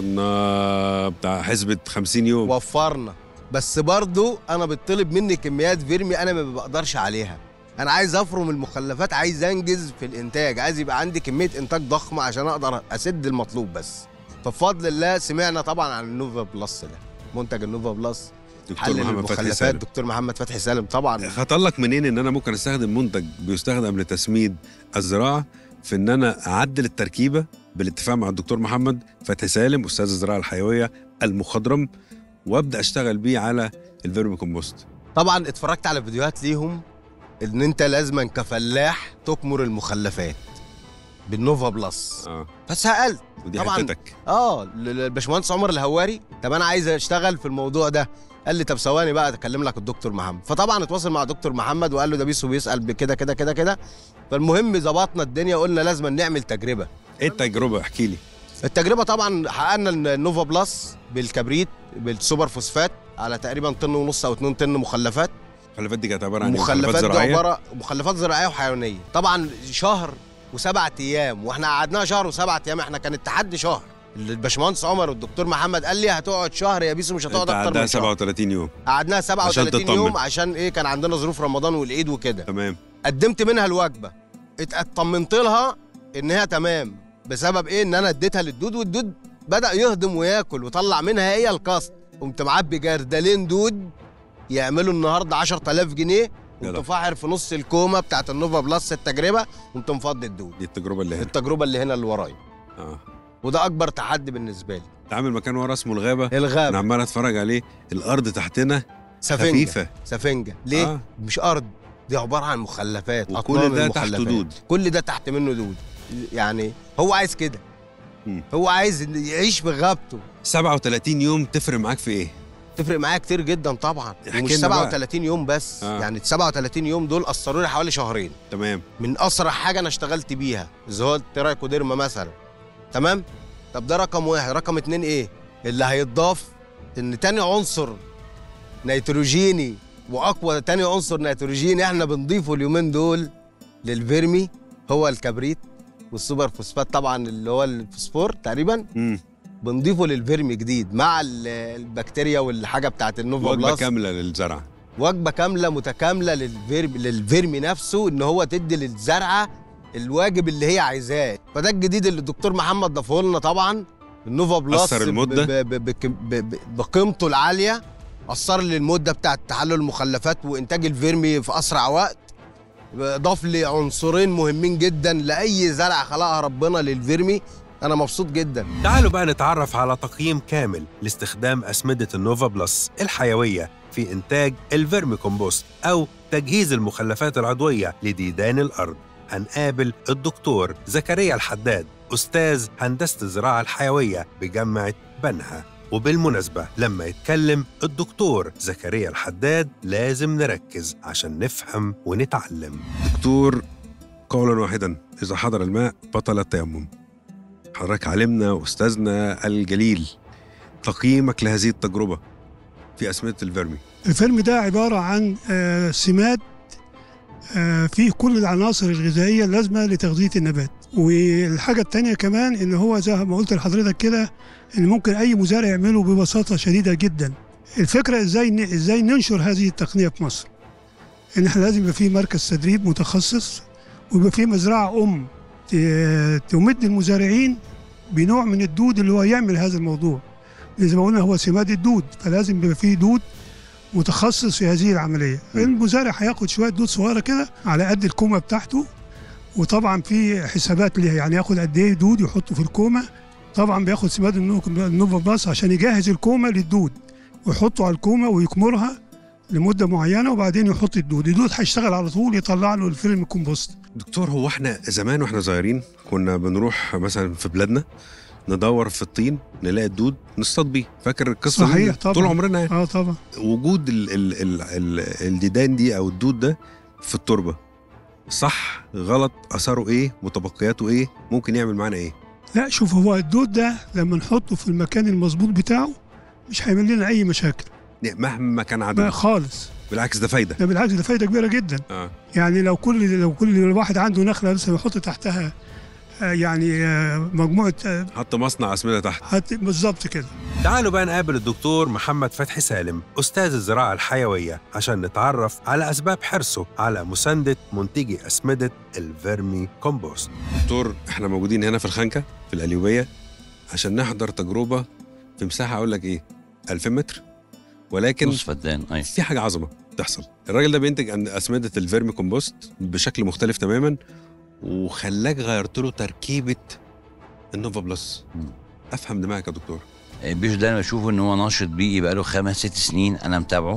وفرنا بتاع حسبة 50 يوم وفرنا بس برضه انا بيطلب مني كميات فيرمي انا ما بقدرش عليها انا عايز افرم المخلفات عايز انجز في الانتاج عايز يبقى عندي كميه انتاج ضخمه عشان اقدر اسد المطلوب بس فبفضل الله سمعنا طبعا عن النوفا بلس ده منتج النوفا بلس دكتور حل محمد فتحي المخلفات سالم دكتور محمد فتحي سالم طبعا خطلك منين ان انا ممكن استخدم منتج بيستخدم لتسميد الزراعه في ان انا اعدل التركيبه بالاتفاق مع الدكتور محمد فتحي سالم استاذ الزراعه الحيويه المخضرم وابدا اشتغل بيه على الفيرمي كومبوست طبعا اتفرجت على فيديوهات ليهم ان انت لازما كفلاح تكمر المخلفات بالنوفا بلس اه فسالت ودي طبعاً. حتتك اه ل- ل- الباشمهندس عمر الهواري طب انا عايز اشتغل في الموضوع ده قال لي طب ثواني بقى اكلم لك الدكتور محمد فطبعا اتواصل مع دكتور محمد وقال له ده بيسو بيسال بكده كده كده كده فالمهم ظبطنا الدنيا وقلنا لازم نعمل تجربه ايه التجربه احكي لي التجربه طبعا حققنا النوفا بلس بالكبريت بالسوبر فوسفات على تقريبا طن ونص او 2 طن مخلفات المخلفات دي كانت عباره عن إيه؟ مخلفات دي زراعيه عباره مخلفات زراعيه وحيوانيه طبعا شهر وسبعة ايام واحنا قعدناها شهر وسبعة ايام احنا كان التحدي شهر الباشمهندس عمر والدكتور محمد قال لي هتقعد شهر يا بيسو مش هتقعد انت اكتر عندها من شهر 37 يوم قعدناها 37 تطمن. يوم عشان ايه كان عندنا ظروف رمضان والعيد وكده تمام قدمت منها الوجبه ات- اطمنت لها ان هي تمام بسبب ايه ان انا اديتها للدود والدود بدا يهضم وياكل وطلع منها هي الكاست قمت معبي جردلين دود يعملوا النهارده 10000 جنيه قمت جدع. فاحر في نص الكومه بتاعت النوفا بلس التجربه قمت مفضي الدود دي التجربه اللي هنا التجربه اللي هنا اللي ورايا اه وده اكبر تحدي بالنسبه لي انت عامل مكان ورا اسمه الغابه انا الغابه عمال اتفرج عليه الارض تحتنا سفنجه خفيفه سفنجه ليه آه. مش ارض دي عباره عن مخلفات وكل أطنان ده تحت المخلفات. دود. كل ده تحت منه دود يعني هو عايز كده مم. هو عايز إن يعيش في غابته 37 يوم تفرق معاك في ايه؟ تفرق معايا كتير جدا طبعا احكي ومش لنا بقى. 37 يوم بس آه. آه. يعني 37 يوم دول اثروا لي حوالي شهرين تمام من اسرع حاجه انا اشتغلت بيها زي هو الترايكوديرما مثلا تمام طب ده رقم واحد رقم اتنين ايه اللي هيتضاف ان تاني عنصر نيتروجيني واقوى تاني عنصر نيتروجيني احنا بنضيفه اليومين دول للفيرمي هو الكبريت والسوبر فوسفات طبعا اللي هو الفوسفور تقريبا امم بنضيفه للفيرمي جديد مع ال- البكتيريا والحاجه بتاعت النوفا وجبه بلاس كامله للزرع وجبه كامله متكامله للفيرمي للفيرمي نفسه ان هو تدي للزرعه الواجب اللي هي عايزاه فده الجديد اللي الدكتور محمد ضافه لنا طبعا النوفا بلاس أثر المدة؟ ب- ب- بك- ب- ب- بقيمته العاليه اثر لي المده بتاعه تحلل المخلفات وانتاج الفيرمي في اسرع وقت ضاف لي عنصرين مهمين جدا لاي زرعه خلقها ربنا للفيرمي انا مبسوط جدا تعالوا بقى نتعرف على تقييم كامل لاستخدام أسمدة النوفا بلس الحيوية في إنتاج الفيرمي كومبوست أو تجهيز المخلفات العضوية لديدان الأرض هنقابل الدكتور زكريا الحداد أستاذ هندسة الزراعة الحيوية بجامعة بنها وبالمناسبة لما يتكلم الدكتور زكريا الحداد لازم نركز عشان نفهم ونتعلم دكتور قولا واحدا اذا حضر الماء بطل التيمم حضرتك علمنا واستاذنا الجليل تقييمك لهذه التجربه في اسمده الفيرمي الفيلم ده عبارة عن آه، سماد آه، فيه كل العناصر الغذائية اللازمة لتغذية النبات والحاجة التانية كمان إن هو زي ما قلت لحضرتك كده إن ممكن أي مزارع يعمله ببساطة شديدة جدا الفكرة إزاي ن- إزاي ننشر هذه التقنية في مصر إن إحنا لازم يبقى فيه مركز تدريب متخصص ويبقى فيه مزرعة أم ت- تمد المزارعين بنوع من الدود اللي هو يعمل هذا الموضوع زي ما قلنا هو سماد الدود فلازم يبقى فيه دود متخصص في هذه العمليه المزارع هياخد شويه دود صغيره كده على قد الكومه بتاعته وطبعا في حسابات ليها يعني ياخد قد ايه دود يحطه في الكومه طبعا بياخد سماد النو- النوفا باس عشان يجهز الكومه للدود ويحطه على الكومه ويكمرها لمده معينه وبعدين يحط الدود الدود هيشتغل على طول يطلع له الفيلم كومبوست دكتور هو احنا زمان واحنا صغيرين كنا بنروح مثلا في بلادنا ندور في الطين نلاقي الدود نصطاد بيه فاكر القصه دي؟ صحيح طبعا. طول عمرنا يعني. اه طبعا وجود ال ال ال ال الديدان دي او الدود ده في التربه صح غلط اثره ايه متبقياته ايه ممكن يعمل معانا ايه لا شوف هو الدود ده لما نحطه في المكان المظبوط بتاعه مش هيعمل لنا اي مشاكل مهما كان بقى عدد خالص بالعكس ده فايده ده بالعكس ده فايده كبيره جدا اه يعني لو كل لو كل واحد عنده نخله لسه يحط تحتها آه، يعني آه، مجموعه آه، حط مصنع اسمده تحت هت- بالظبط كده تعالوا بقى نقابل الدكتور محمد فتحي سالم أستاذ الزراعة الحيوية عشان نتعرف على أسباب حرصه على مساندة منتجي أسمدة الفيرمي كومبوست دكتور احنا موجودين هنا في الخنكه في القليوبيه عشان نحضر تجربه في مساحه اقول لك ايه 2000 متر ولكن نص فدان ايوه في حاجه عظمه بتحصل الراجل ده بينتج عن اسمده الفيرمي كومبوست بشكل مختلف تماما وخلاك غيرت له تركيبه النوفا بلس مم. افهم دماغك يا دكتور بيشو ده انا بشوفه ان هو ناشط بيئي بقاله خمس ست سنين انا متابعه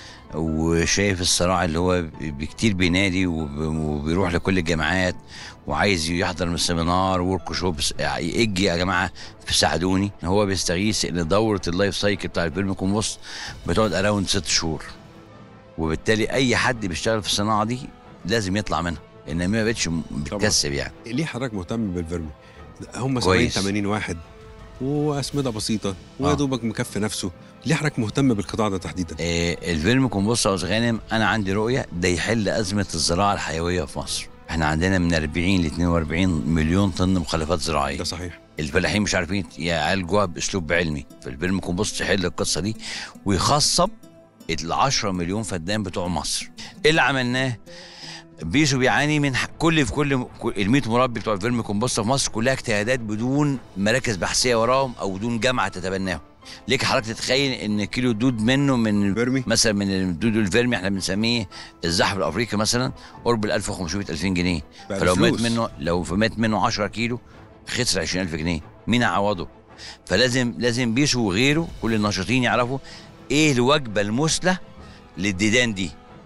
وشايف الصراع اللي هو بكتير بينادي وب- وبيروح لكل الجامعات وعايز يحضر من السيمينار ورك شوبس اجي يا جماعه ساعدوني هو بيستغيث ان دوره اللايف سايكل بتاع الفيرمي كومبوست بتقعد اراوند ست شهور وبالتالي اي حد بيشتغل في الصناعه دي لازم يطلع منها لان ما بقتش بتكسب يعني ليه حضرتك مهتم بالفيرمي هم 70 كويس. 80 واحد واسمده بسيطه ويا آه. دوبك مكفي نفسه ليه حضرتك مهتم بالقطاع ده تحديدا آه، الفيلم كومبوست او غانم انا عندي رؤيه ده يحل ازمه الزراعه الحيويه في مصر احنا عندنا من 40 ل 42 مليون طن مخلفات زراعيه ده صحيح الفلاحين مش عارفين يعالجوها باسلوب علمي فالفيلم كومبوست يحل القصه دي ويخصب ال 10 مليون فدان بتوع مصر ايه اللي عملناه بيسو بيعاني من ح- كل في كل ال 100 مربي بتوع الفيلم كومبوست في مصر كلها اجتهادات بدون مراكز بحثيه وراهم او بدون جامعه تتبناهم ليك حضرتك تتخيل ان كيلو دود منه من فيرمي مثلا من الدود الفيرمي احنا بنسميه الزحف الافريقي مثلا قرب ال 1500 2000 جنيه بقى فلو مات بفلوس. منه لو مات منه 10 كيلو خسر 20000 جنيه مين هيعوضه فلازم لازم بيسو وغيره كل الناشطين يعرفوا ايه الوجبه المثلى للديدان دي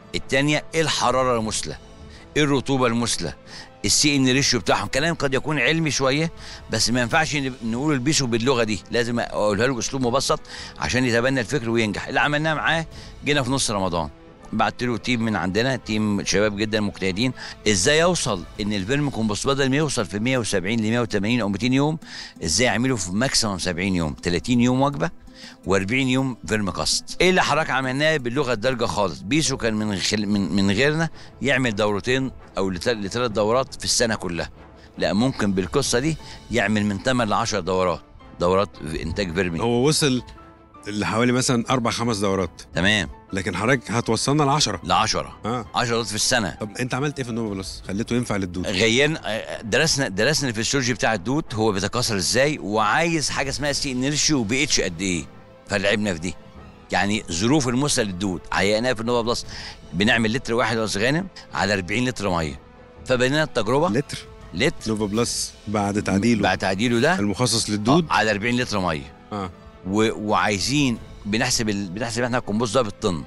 التانية ايه الحراره المثلى ايه الرطوبه المثلى السي ان ريشيو بتاعهم كلام قد يكون علمي شويه بس ما ينفعش نب- نقول البسه باللغه دي لازم اقولها له باسلوب مبسط عشان يتبنى الفكر وينجح اللي عملناه معاه جينا في نص رمضان بعت له تيم من عندنا تيم شباب جدا مجتهدين ازاي اوصل ان الفيرم كومبوست بدل ما يوصل في 170 ل 180 او 200 يوم ازاي اعمله في ماكسيمم 70 يوم 30 يوم وجبه و40 يوم فيرم كاست ايه اللي حضرتك عملناه باللغه الدارجه خالص بيسو كان من خل... من من غيرنا يعمل دورتين او لت- لثلاث دورات في السنه كلها لا ممكن بالقصه دي يعمل من 8 ل 10 دورات دورات في انتاج فيرمي هو وصل لحوالي مثلا اربع خمس دورات تمام لكن حضرتك هتوصلنا ل 10 ل 10 اه 10 دورات في السنه طب انت عملت ايه في النوبه بلس؟ خليته ينفع للدود غيرنا درسنا درسنا الفسيولوجي بتاع الدود هو بيتكاثر ازاي وعايز حاجه اسمها سي انرشي وبي اتش قد ايه فلعبنا في دي يعني ظروف المثلى للدود عيقناها في النوبه بلس بنعمل لتر واحد راس غانم على 40 لتر ميه فبنينا التجربه لتر لتر نوفا بلس بعد تعديله بعد تعديله ده المخصص للدود آه، على 40 لتر ميه اه و... وعايزين بنحسب ال... بنحسب احنا الكمبوست ده بالطن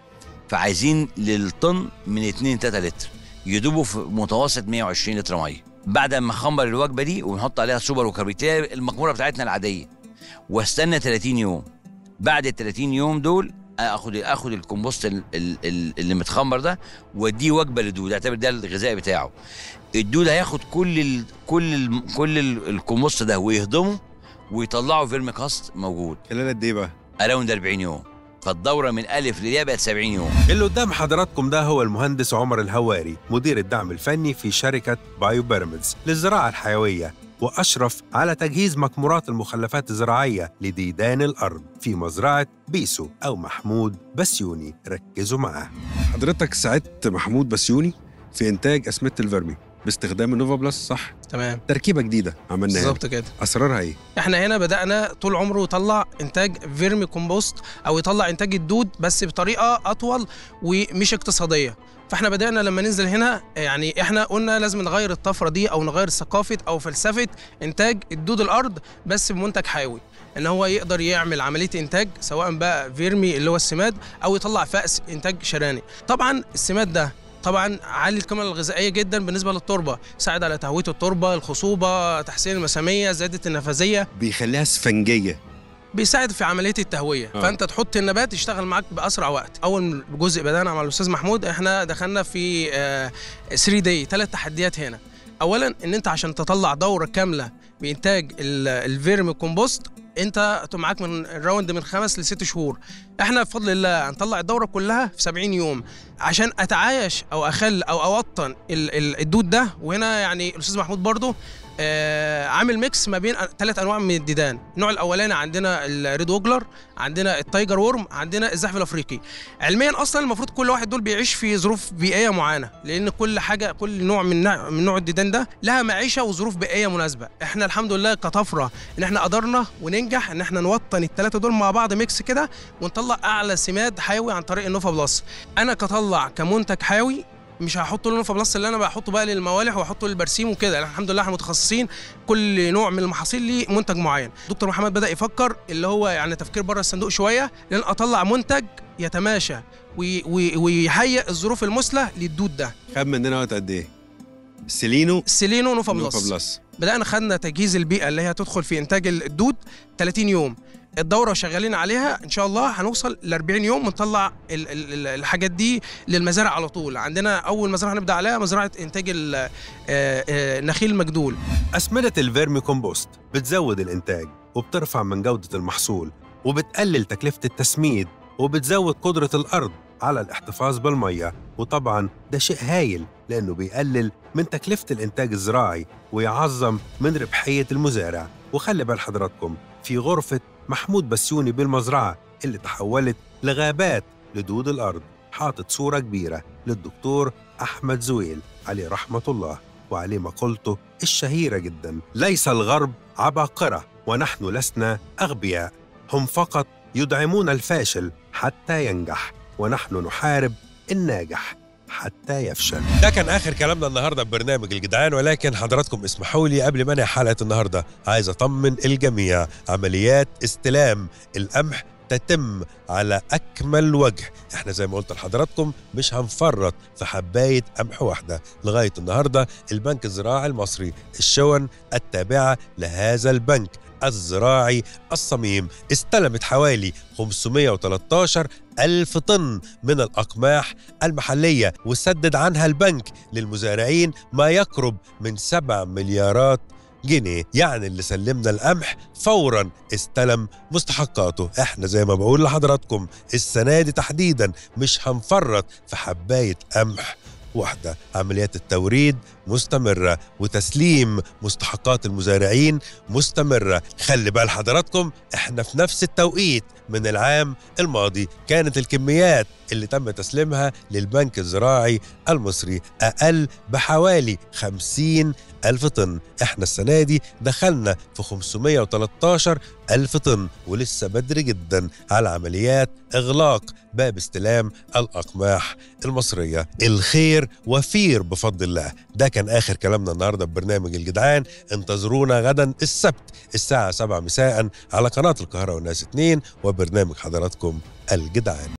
فعايزين للطن من 2 3 لتر يدوبوا في متوسط 120 لتر ميه بعد ما نخمر الوجبه دي ونحط عليها سوبر وكاربيتيه المقموره بتاعتنا العاديه واستنى 30 يوم بعد ال 30 يوم دول اخد اخد الكمبوست ال- ال- ال- اللي متخمر ده واديه وجبه للدود اعتبر ده الغذاء بتاعه الدود هياخد كل ال كل ال كل ال- الكمبوست ده ويهضمه ويطلعه فيرم كاست موجود خلال قد ايه بقى؟ اراوند 40 يوم فالدوره من الف للياء بقت 70 يوم اللي قدام حضراتكم ده هو المهندس عمر الهواري مدير الدعم الفني في شركة بايو بيراميدز للزراعة الحيوية وأشرف على تجهيز مكمورات المخلفات الزراعية لديدان الأرض في مزرعة بيسو أو محمود بسيوني ركزوا معاه حضرتك ساعدت محمود بسيوني في انتاج اسمده الفيرمي باستخدام النوفا بلس صح؟ تمام تركيبه جديده عملناها بالظبط كده اسرارها ايه؟ احنا هنا بدانا طول عمره يطلع انتاج فيرمي كومبوست او يطلع انتاج الدود بس بطريقه اطول ومش اقتصاديه فاحنا بدانا لما ننزل هنا يعني احنا قلنا لازم نغير الطفره دي او نغير ثقافه او فلسفه انتاج الدود الارض بس بمنتج حيوي ان هو يقدر يعمل عمليه انتاج سواء بقى فيرمي اللي هو السماد او يطلع فأس انتاج شراني طبعا السماد ده طبعا عالي القيمه الغذائيه جدا بالنسبه للتربه يساعد على تهويه التربه الخصوبه تحسين المساميه زياده النفاذيه بيخليها اسفنجيه بيساعد في عمليه التهويه آه. آه. فانت تحط النبات يشتغل معاك باسرع وقت اول جزء بدانا مع الاستاذ محمود احنا دخلنا في 3 دي ثلاث تحديات هنا اولا ان انت عشان تطلع دوره كامله بانتاج ال- الفيرمي كومبوست انت معاك من الراوند من خمس لست شهور احنا بفضل الله هنطلع الدوره كلها في 70 يوم عشان اتعايش او اخل او اوطن ال- ال- الدود ده وهنا يعني الاستاذ محمود برضو آه عامل ميكس ما بين ثلاث انواع من الديدان النوع الاولاني عندنا الريد ووجلر عندنا التايجر وورم عندنا الزحف الافريقي علميا اصلا المفروض كل واحد دول بيعيش في ظروف بيئيه معينه لان كل حاجه كل نوع من نوع من نوع الديدان ده لها معيشه وظروف بيئيه مناسبه احنا الحمد لله كطفره ان احنا قدرنا وننجح ان احنا نوطن الثلاثه دول مع بعض ميكس كده ونطلع اعلى سماد حيوي عن طريق النوفا بلس انا كطلع كمنتج حيوي مش هحط له النوفا بلس اللي انا بحطه بقى للموالح واحطه للبرسيم وكده يعني الحمد لله احنا متخصصين كل نوع من المحاصيل ليه منتج معين دكتور محمد بدا يفكر اللي هو يعني تفكير بره الصندوق شويه لان اطلع منتج يتماشى وي- وي- ويهيئ الظروف المثلى للدود ده خد مننا وقت قد ايه؟ سيلينو سيلينو نوفا بلس, نوفا بلس بدانا خدنا تجهيز البيئه اللي هي تدخل في انتاج الدود 30 يوم الدوره شغالين عليها ان شاء الله هنوصل ل 40 يوم ونطلع ال- ال- ال- الحاجات دي للمزارع على طول عندنا اول مزرعه هنبدا عليها مزرعه انتاج ال- آه، آه، النخيل المجدول أسمدة الفيرمي كومبوست بتزود الإنتاج وبترفع من جودة المحصول وبتقلل تكلفة التسميد وبتزود قدرة الأرض على الاحتفاظ بالمية وطبعا ده شيء هايل لأنه بيقلل من تكلفة الإنتاج الزراعي ويعظم من ربحية المزارع وخلي بال حضراتكم في غرفة محمود بسيوني بالمزرعة اللي تحولت لغابات لدود الأرض حاطط صورة كبيرة للدكتور أحمد زويل عليه رحمة الله وعليه مقولته الشهيرة جدا ليس الغرب عباقرة ونحن لسنا أغبياء هم فقط يدعمون الفاشل حتى ينجح ونحن نحارب الناجح حتى يفشل ده كان اخر كلامنا النهارده ببرنامج الجدعان ولكن حضراتكم اسمحوا لي قبل ما انهي حلقه النهارده عايز اطمن الجميع عمليات استلام القمح تتم على أكمل وجه احنا زي ما قلت لحضراتكم مش هنفرط في حباية قمح واحدة لغاية النهاردة البنك الزراعي المصري الشون التابعة لهذا البنك الزراعي الصميم استلمت حوالي 513 ألف طن من الأقماح المحلية وسدد عنها البنك للمزارعين ما يقرب من 7 مليارات جنيه يعني اللي سلمنا القمح فورا استلم مستحقاته احنا زي ما بقول لحضراتكم السنة دي تحديدا مش هنفرط في حباية قمح واحدة عمليات التوريد مستمرة وتسليم مستحقات المزارعين مستمرة خلي بال حضراتكم احنا في نفس التوقيت من العام الماضي كانت الكميات اللي تم تسليمها للبنك الزراعي المصري أقل بحوالي 50 ألف طن احنا السنة دي دخلنا في 513 ألف طن ولسه بدري جدا على عمليات إغلاق باب استلام الأقماح المصرية الخير وفير بفضل الله ده كان آخر كلامنا النهاردة ببرنامج الجدعان انتظرونا غدا السبت الساعة 7 مساء على قناة القاهرة والناس 2 وبرنامج حضراتكم الجدعان